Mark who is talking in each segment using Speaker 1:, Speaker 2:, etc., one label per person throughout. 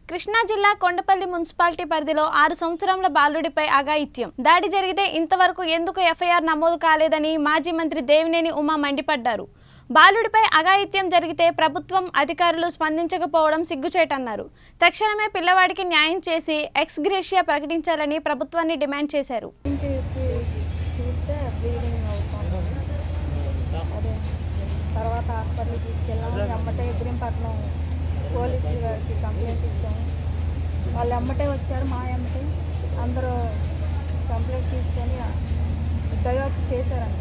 Speaker 1: కృష్ణా జిల్లా కొండపల్లి మున్సిపాలిటీ పరిధిలో ఆరు సంవత్సరాల బాలుడిపై అఘాయిత్యం దాడి జరిగితే ఇంతవరకు ఎందుకు ఎఫ్ఐఆర్ నమోదు కాలేదని మాజీ మంత్రి దేవినేని ఉమా మండిపడ్డారు బాలుడిపై అఘాయిత్యం జరిగితే ప్రభుత్వం అధికారులు స్పందించకపోవడం సిగ్గుచేటన్నారు తక్షణమే పిల్లవాడికి న్యాయం చేసి ఎక్స్ గ్రేషియా ప్రకటించాలని ప్రభుత్వాన్ని డిమాండ్ చేశారు
Speaker 2: ఇంటికి చూస్తే బ్లీడింగ్ అవుతుంది అదే తర్వాత హాస్పిటల్కి తీసుకెళ్ళాము ఎమ్మటే ఇబ్రహీంపట్నం పోలీసులు గారికి కంప్లైంట్ ఇచ్చాము వాళ్ళు ఎమ్మటే వచ్చారు మా ఎమ్మటే అందరూ కంప్లైంట్ తీసుకొని దర్యాప్తు చేశారన్నమాట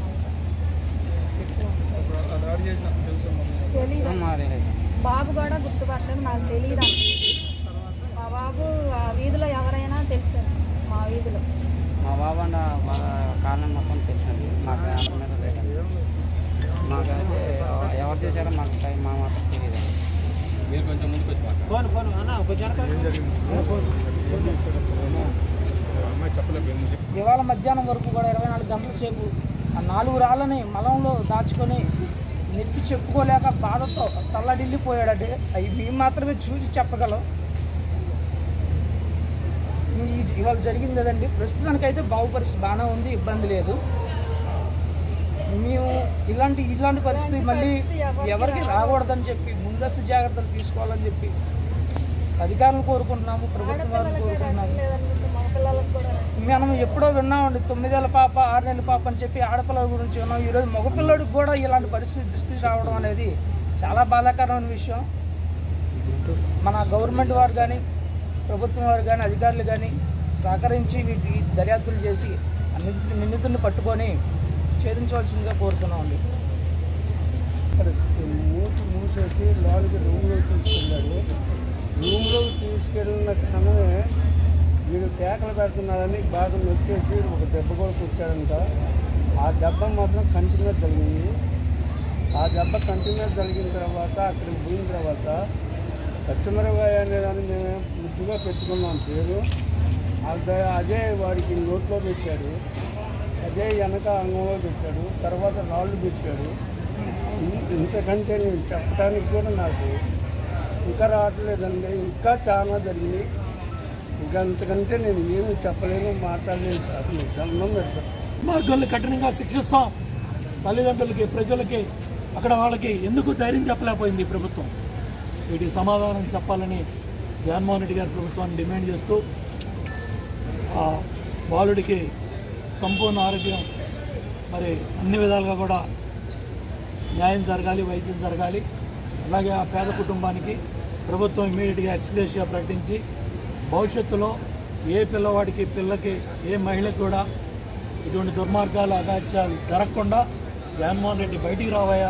Speaker 2: తెలీదు బాబు కూడా గుర్తుపట్టలేదు నాకు తెలియదు మా బాబు ఆ వీధిలో ఎవరైనా తెలుసు మా వీధిలో
Speaker 3: మా బాబు అన్న బాగా కారణం మొత్తం తెలిసినది మాకు అంత మీద లేదండి మాకైతే ఎవరు చేశారో మాకు టైం మా మాత్రం తెలియదు
Speaker 4: మీరు కొంచెం ముందుకు వచ్చి మాట్లాడండి.
Speaker 5: ఇవాళ మధ్యాహ్నం వరకు కూడా ఇరవై నాలుగు గంటల సేపు ఆ నాలుగు రాళ్ళని మలంలో దాచుకొని నొప్పి చెప్పుకోలేక బాధతో తల్లడిల్లిపోయాడంటే అవి మేము మాత్రమే చూసి చెప్పగలం ఈ- ఇవాళ జరిగింది కదండి ప్రస్తుతానికైతే బాగు పరిస్థితి బాగానే ఉంది ఇబ్బంది లేదు మేము ఇలాంటి ఇలాంటి పరిస్థితి మళ్ళీ ఎవరికి రాకూడదని చెప్పి ముందస్తు జాగ్రత్తలు తీసుకోవాలని చెప్పి అధికారులు కోరుకుంటున్నాము ప్రభుత్వం వారిని కోరుకుంటున్నాము
Speaker 2: లేదనుకుంటే మగ పిల్లలకు కూడా
Speaker 5: మనం ఎప్పుడో విన్నామండి తొమ్మిదేళ్ళ పాప ఆరు నెలల పాప అని చెప్పి ఆడపిల్లల గురించి విన్నాం ఈరోజు మగపిల్లడికి కూడా ఇలాంటి పరిస్థితి దృష్టి రావడం అనేది చాలా బాధాకరమైన విషయం మన గవర్నమెంట్ వారు కానీ ప్రభుత్వం వారు కానీ అధికారులు కానీ సహకరించి వీటి దర్యాప్తులు చేసి ఆ నిందితు- నిందితుడిని పట్టుకొని ఛేదించవలసిందిగా కోరుతున్నామండి
Speaker 6: మూసి మూసేసి లోనికి రూమ్లో తీసుకెళ్ళాడు రూమ్లో తీసుకెళ్ళిన క్షణమే వీడు కేకలు పెడుతున్నాడని బాగా నొక్కేసి ఒక దెబ్బ కూడా కొట్టాడంట ఆ దెబ్బ మాత్రం కంటి మీద జరిగింది ఆ దెబ్బ కంటి మీద జరిగిన తర్వాత అక్కడికి పోయిన తర్వాత పచ్చిమిరపకాయ అనేదాన్ని మేము ముద్దుగా పెట్టుకున్నాం పేరు అదే అదే వాడికి నోట్లో పెట్టాడు అదే వెనక అంగంలో పెట్టాడు తర్వాత రాళ్ళు పెట్టాడు ఇం- ఇంతకంటే నేను చెప్పడానికి కూడా నాకు ఇంకా రావట్లేదండి ఇంకా చాలా జరిగినాయి ఇంకా అంతకంటే నేను ఏమి చెప్పలేను మాట్లాడలేను సార్ మీకు దండం పెడతాను
Speaker 7: మార్గాల్ని కఠినంగా శిక్షిస్తాం తల్లిదండ్రులకి ప్రజలకి అక్కడ వాళ్ళకి ఎందుకు ధైర్యం చెప్పలేకపోయింది ఈ ప్రభుత్వం వీటికి సమాధానం చెప్పాలని జగన్మోహన్ రెడ్డి గారి ప్రభుత్వాన్ని డిమాండ్ చేస్తూ ఆ బాలుడికి సంపూర్ణ ఆరోగ్యం మరి అన్ని విధాలుగా కూడా న్యాయం జరగాలి వైద్యం జరగాలి అలాగే ఆ పేద కుటుంబానికి ప్రభుత్వం ఇమీడియట్గా ఎక్స్గ్రేషియా ప్రకటించి భవిష్యత్తులో ఏ పిల్లవాడికి పిల్లకి ఏ మహిళకి కూడా ఇటువంటి దుర్మార్గాలు అగాత్యాలు జరగకుండా జగన్మోహన్ రెడ్డి బయటికి రావయ్యా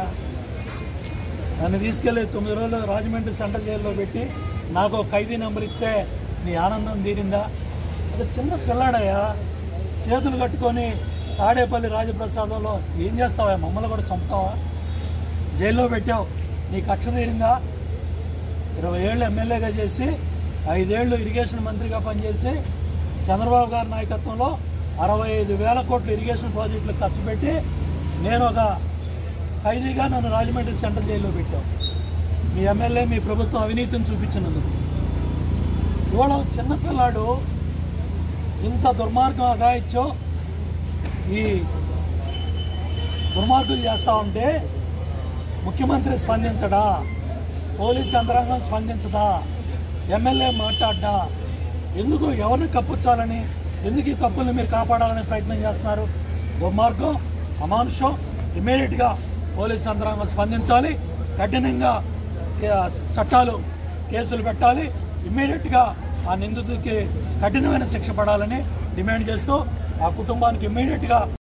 Speaker 7: నన్ను తీసుకెళ్ళి తొమ్మిది రోజులు రాజమండ్రి సెంట్రల్ జైల్లో పెట్టి నాకు ఒక ఖైదీ నెంబర్ ఇస్తే నీ ఆనందం తీరిందా అది చిన్న పిల్లాడయ్యా చేతులు కట్టుకొని తాడేపల్లి రాజప్రసాదంలో ఏం చేస్తావా మమ్మల్ని కూడా చంపుతావా జైల్లో పెట్టావు నీ కక్ష తీరిందా ఇరవై ఏళ్ళు ఎమ్మెల్యేగా చేసి ఐదేళ్లు ఇరిగేషన్ మంత్రిగా పనిచేసి చంద్రబాబు గారి నాయకత్వంలో అరవై ఐదు వేల కోట్ల ఇరిగేషన్ ప్రాజెక్టులు ఖర్చు పెట్టి నేను ఒక ఖైదీగా నన్ను రాజమండ్రి సెంట్రల్ జైల్లో పెట్టావు మీ ఎమ్మెల్యే మీ ప్రభుత్వం అవినీతిని చూపించినందుకు ఇవాళ ఒక చిన్నపిల్లాడు ఇంత దుర్మార్గం అగాయిచ్చో ఈ దుర్మార్గులు చేస్తూ ఉంటే ముఖ్యమంత్రి స్పందించడా పోలీస్ యంత్రాంగం స్పందించదా ఎమ్మెల్యే మాట్లాడ్డా ఎందుకు ఎవరిని కప్పుచ్చాలని ఎందుకు ఈ తప్పుల్ని మీరు కాపాడాలని ప్రయత్నం చేస్తున్నారు దుర్మార్గం అమానుషం ఇమీడియట్గా పోలీస్ యంత్రాంగం స్పందించాలి కఠినంగా ఏ, చట్టాలు కేసులు పెట్టాలి ఇమ్మీడియట్గా ఆ నిందితుడికి కఠినమైన శిక్ష పడాలని డిమాండ్ చేస్తూ ఆ కుటుంబానికి ఇమ్మీడియట్గా